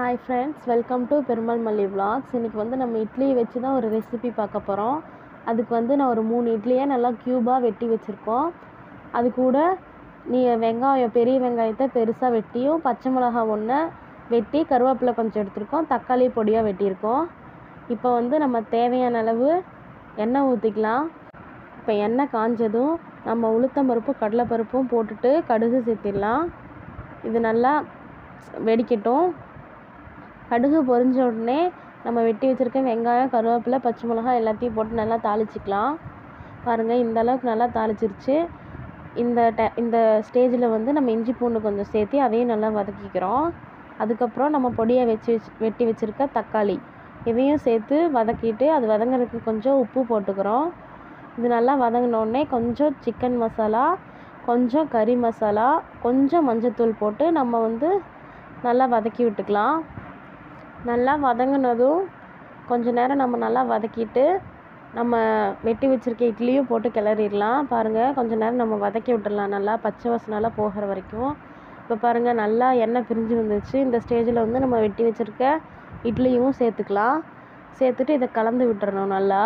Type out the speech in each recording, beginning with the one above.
hi friends welcome to Perumal Malli vlogs இன்றைக்கி வந்து நம்ம இட்லி வச்சு தான் ஒரு ரெசிபி பார்க்க போகிறோம் அதுக்கு வந்து நான் ஒரு மூணு இட்லியை நல்லா க்யூபாக வெட்டி வச்சுருக்கோம் அது கூட நீ வெங்காயம் பெரிய வெங்காயத்தை பெருசாக வெட்டியும் பச்சை மிளகா ஒன்று வெட்டி கருவேப்பிலை கொஞ்சம் எடுத்திருக்கோம் தக்காளி பொடியாக வெட்டியிருக்கோம் இப்போ வந்து நம்ம தேவையான அளவு எண்ணெய் ஊற்றிக்கலாம் இப்போ எண்ணெய் காஞ்சதும் நம்ம உளுத்தம்பருப்பு கடலைப்பருப்பும் போட்டுட்டு கடுகு சேர்த்திடலாம் இது நல்லா வெடிக்கட்டும் கடுகு பொரிஞ்ச உடனே நம்ம வெட்டி வச்சுருக்க வெங்காயம் கருவேப்பிலை பச்சை மிளகாய் எல்லாத்தையும் போட்டு நல்லா தாளிச்சிக்கலாம் பாருங்கள் இந்த அளவுக்கு நல்லா தாளிச்சிருச்சு இந்த ட இந்த ஸ்டேஜில் வந்து நம்ம இஞ்சி பூண்டு கொஞ்சம் சேர்த்து அதையும் நல்லா வதக்கிக்கிறோம் அதுக்கப்புறம் நம்ம பொடியை வச்சு வச்சு வெட்டி வச்சுருக்க தக்காளி இதையும் சேர்த்து வதக்கிட்டு அது வதங்குறதுக்கு கொஞ்சம் உப்பு போட்டுக்கிறோம் இது நல்லா வதங்கினோடனே கொஞ்சம் சிக்கன் மசாலா கொஞ்சம் கறி மசாலா கொஞ்சம் மஞ்சத்தூள் போட்டு நம்ம வந்து நல்லா வதக்கி விட்டுக்கலாம் நல்லா வதங்கினதும் கொஞ்ச நேரம் நம்ம நல்லா வதக்கிட்டு நம்ம வெட்டி வச்சுருக்க இட்லியும் போட்டு கிளறிடலாம் பாருங்கள் கொஞ்ச நேரம் நம்ம வதக்கி விட்டுடலாம் நல்லா பச்சை வாசனைலாம் போகிற வரைக்கும் இப்போ பாருங்கள் நல்லா எண்ணெய் பிரிஞ்சு வந்துச்சு இந்த ஸ்டேஜில் வந்து நம்ம வெட்டி வச்சுருக்க இட்லியும் சேர்த்துக்கலாம் சேர்த்துட்டு இதை கலந்து விட்டுறணும் நல்லா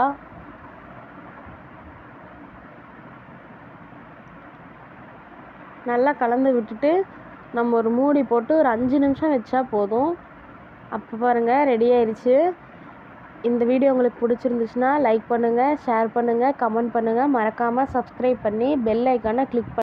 நல்லா கலந்து விட்டுட்டு நம்ம ஒரு மூடி போட்டு ஒரு அஞ்சு நிமிஷம் வச்சா போதும் அப்போ பாருங்கள் ரெடி ஆயிடுச்சு இந்த வீடியோ உங்களுக்கு பிடிச்சிருந்துச்சுன்னா லைக் பண்ணுங்கள் ஷேர் பண்ணுங்கள் கமெண்ட் பண்ணுங்கள் மறக்காமல் சப்ஸ்கிரைப் பண்ணி பெல் ஐக்கானை கிளிக் பண்ணி